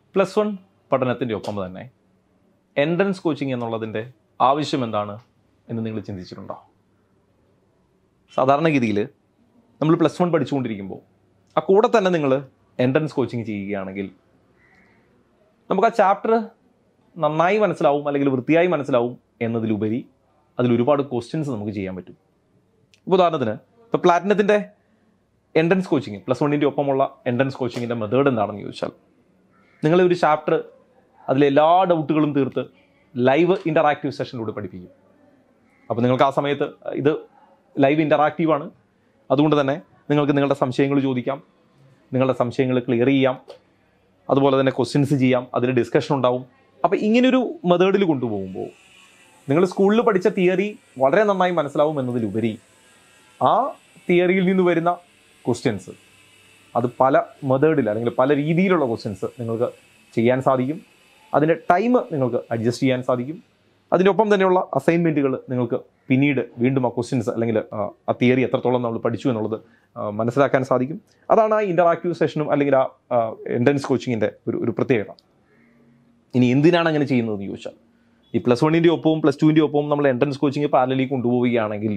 plus one പഠനത്തിൻ്റെ ഒപ്പം തന്നെ എൻട്രൻസ് കോച്ചിങ് എന്നുള്ളതിൻ്റെ ആവശ്യം എന്താണ് എന്ന് നിങ്ങൾ ചിന്തിച്ചിട്ടുണ്ടോ സാധാരണഗതിയിൽ നമ്മൾ പ്ലസ് വൺ പഠിച്ചുകൊണ്ടിരിക്കുമ്പോൾ ആ കൂടെ തന്നെ നിങ്ങൾ എൻട്രൻസ് കോച്ചിങ് ചെയ്യുകയാണെങ്കിൽ നമുക്ക് ആ ചാപ്റ്റർ നന്നായി മനസ്സിലാവും അല്ലെങ്കിൽ വൃത്തിയായി മനസ്സിലാവും എന്നതിലുപരി അതിൽ ഒരുപാട് ക്വസ്റ്റ്യൻസ് നമുക്ക് ചെയ്യാൻ പറ്റും ഇപ്പോൾ ഉദാഹരണത്തിന് ഇപ്പോൾ പ്ലാറ്റിനത്തിൻ്റെ എൻട്രൻസ് കോച്ചിങ് പ്ലസ് വണ്ണിൻ്റെ ഒപ്പമുള്ള എൻട്രൻസ് കോച്ചിങ്ങിൻ്റെ മെത്തേഡ് എന്താണെന്ന് ചോദിച്ചാൽ നിങ്ങളെ ഒരു ചാപ്റ്റർ അതിലെ എല്ലാ ഡൗട്ടുകളും തീർത്ത് ലൈവ് ഇൻ്ററാക്റ്റീവ് സെഷനിലൂടെ പഠിപ്പിക്കും അപ്പോൾ നിങ്ങൾക്ക് ആ സമയത്ത് ഇത് ലൈവ് ഇൻ്ററാക്റ്റീവ് ആണ് അതുകൊണ്ട് തന്നെ നിങ്ങൾക്ക് നിങ്ങളുടെ സംശയങ്ങൾ ചോദിക്കാം നിങ്ങളുടെ സംശയങ്ങൾ ക്ലിയർ ചെയ്യാം അതുപോലെ തന്നെ ക്വസ്റ്റ്യൻസ് ചെയ്യാം അതിൽ ഡിസ്കഷൻ ഉണ്ടാവും അപ്പോൾ ഇങ്ങനൊരു മെത്തേഡിൽ കൊണ്ടുപോകുമ്പോൾ നിങ്ങൾ സ്കൂളിൽ പഠിച്ച തിയറി വളരെ നന്നായി മനസ്സിലാവും എന്നതിലുപരി ആ തിയറിയിൽ നിന്ന് വരുന്ന ക്വസ്റ്റ്യൻസ് അത് പല മെത്തേഡിൽ അല്ലെങ്കിൽ പല രീതിയിലുള്ള ക്വസ്റ്റ്യൻസ് നിങ്ങൾക്ക് ചെയ്യാൻ സാധിക്കും അതിൻ്റെ ടൈം നിങ്ങൾക്ക് അഡ്ജസ്റ്റ് ചെയ്യാൻ സാധിക്കും അതിനൊപ്പം തന്നെയുള്ള അസൈൻമെൻറ്റുകൾ നിങ്ങൾക്ക് പിന്നീട് വീണ്ടും ആ ക്വസ്റ്റ്യൻസ് അല്ലെങ്കിൽ ആ, ആ തിയറി എത്രത്തോളം നമ്മൾ പഠിച്ചു എന്നുള്ളത് ആ, മനസ്സിലാക്കാൻ സാധിക്കും അതാണ് ആ ഇൻ്ററാക്റ്റീവ് സെഷനും അല്ലെങ്കിൽ ആ എൻട്രൻസ് കോച്ചിങ്ങിൻ്റെ ഒരു ഒരു പ്രത്യേകത ഇനി എന്തിനാണ് അങ്ങനെ ചെയ്യുന്നതെന്ന് ചോദിച്ചാൽ ഈ പ്ലസ് വണ്ണിൻ്റെ ഒപ്പവും പ്ലസ് ടുവിൻ്റെ ഒപ്പവും നമ്മൾ എൻട്രൻസ് കോച്ചിങ് പാരലി കൊണ്ടുപോവുകയാണെങ്കിൽ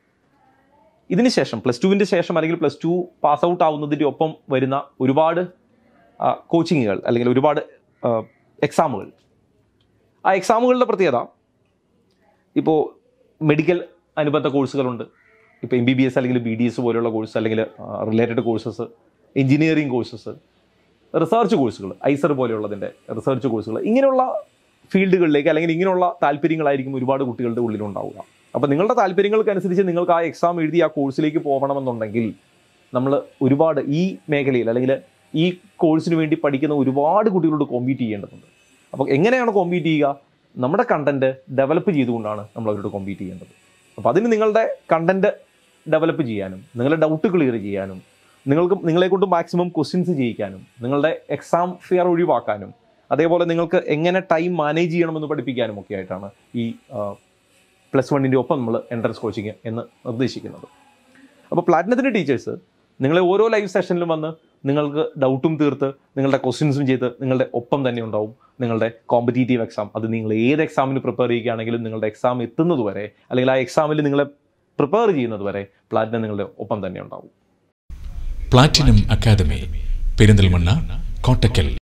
ഇതിന് ശേഷം പ്ലസ് ടുവിൻ്റെ ശേഷം അല്ലെങ്കിൽ പ്ലസ് ടു പാസ് ഔട്ട് ആവുന്നതിൻ്റെ ഒപ്പം വരുന്ന ഒരുപാട് കോച്ചിങ്ങുകൾ അല്ലെങ്കിൽ ഒരുപാട് എക്സാമുകൾ ആ എക്സാമുകളുടെ പ്രത്യേകത ഇപ്പോൾ മെഡിക്കൽ അനുബന്ധ കോഴ്സുകളുണ്ട് ഇപ്പോൾ എം ബി ബി എസ് അല്ലെങ്കിൽ ബി ഡി എസ് പോലെയുള്ള കോഴ്സ് അല്ലെങ്കിൽ related courses engineering courses research കോഴ്സുകൾ ഐസർ പോലെയുള്ളതിൻ്റെ റിസർച്ച് കോഴ്സുകൾ ഇങ്ങനെയുള്ള ഫീൽഡുകളിലേക്ക് അല്ലെങ്കിൽ ഇങ്ങനെയുള്ള താല്പര്യങ്ങളായിരിക്കും ഒരുപാട് കുട്ടികളുടെ ഉള്ളിലുണ്ടാവുക അപ്പോൾ നിങ്ങളുടെ താല്പര്യങ്ങൾക്കനുസരിച്ച് നിങ്ങൾക്ക് ആ എക്സാം എഴുതി ആ കോഴ്സിലേക്ക് പോകണമെന്നുണ്ടെങ്കിൽ നമ്മൾ ഒരുപാട് ഈ മേഖലയിൽ അല്ലെങ്കിൽ ഈ കോഴ്സിന് വേണ്ടി പഠിക്കുന്ന ഒരുപാട് കുട്ടികളോട് കോമ്പീറ്റ് ചെയ്യേണ്ടതുണ്ട് അപ്പോൾ എങ്ങനെയാണ് കോമ്പീറ്റ് ചെയ്യുക നമ്മുടെ കണ്ടന്റ് ഡെവലപ്പ് ചെയ്തുകൊണ്ടാണ് നമ്മൾ അവരോട് കോമ്പീറ്റ് ചെയ്യേണ്ടത് അപ്പോൾ അതിന് നിങ്ങളുടെ കണ്ടന്റ് ഡെവലപ്പ് ചെയ്യാനും നിങ്ങളുടെ ഡൗട്ട് ക്ലിയർ ചെയ്യാനും നിങ്ങൾക്ക് നിങ്ങളെ കൊണ്ട് മാക്സിമം ക്വസ്റ്റ്യൻസ് ചെയ്യിക്കാനും നിങ്ങളുടെ എക്സാം ഫിയർ ഒഴിവാക്കാനും അതേപോലെ നിങ്ങൾക്ക് എങ്ങനെ ടൈം മാനേജ് ചെയ്യണമെന്ന് പഠിപ്പിക്കാനും ഒക്കെ ആയിട്ടാണ് ഈ പ്ലസ് വണ്ണിൻ്റെ ഒപ്പം നമ്മൾ എൻട്രൻസ് കോച്ചിങ് എന്ന് നിർദ്ദേശിക്കുന്നത് അപ്പോൾ പ്ലാറ്റിനത്തിൻ്റെ ടീച്ചേഴ്സ് നിങ്ങളെ ഓരോ ലൈവ് സെഷനിലും വന്ന് നിങ്ങൾക്ക് ഡൗട്ടും തീർത്ത് നിങ്ങളുടെ ക്വസ്റ്റ്യൻസും ചെയ്ത് നിങ്ങളുടെ ഒപ്പം തന്നെ ഉണ്ടാവും നിങ്ങളുടെ കോമ്പറ്റീറ്റീവ് എക്സാം അത് നിങ്ങൾ ഏത് എക്സാമിന് പ്രിപ്പയർ ചെയ്യുകയാണെങ്കിലും നിങ്ങളുടെ എക്സാം എത്തുന്നത് വരെ അല്ലെങ്കിൽ ആ എക്സാമിൽ നിങ്ങളെ പ്രിപ്പയർ ചെയ്യുന്നത് വരെ പ്ലാറ്റിനം നിങ്ങളുടെ ഒപ്പം തന്നെ ഉണ്ടാവും പ്ലാറ്റിനം അക്കാദമി പെരിന്തൽമണ്ണ കോട്ടക്കൽ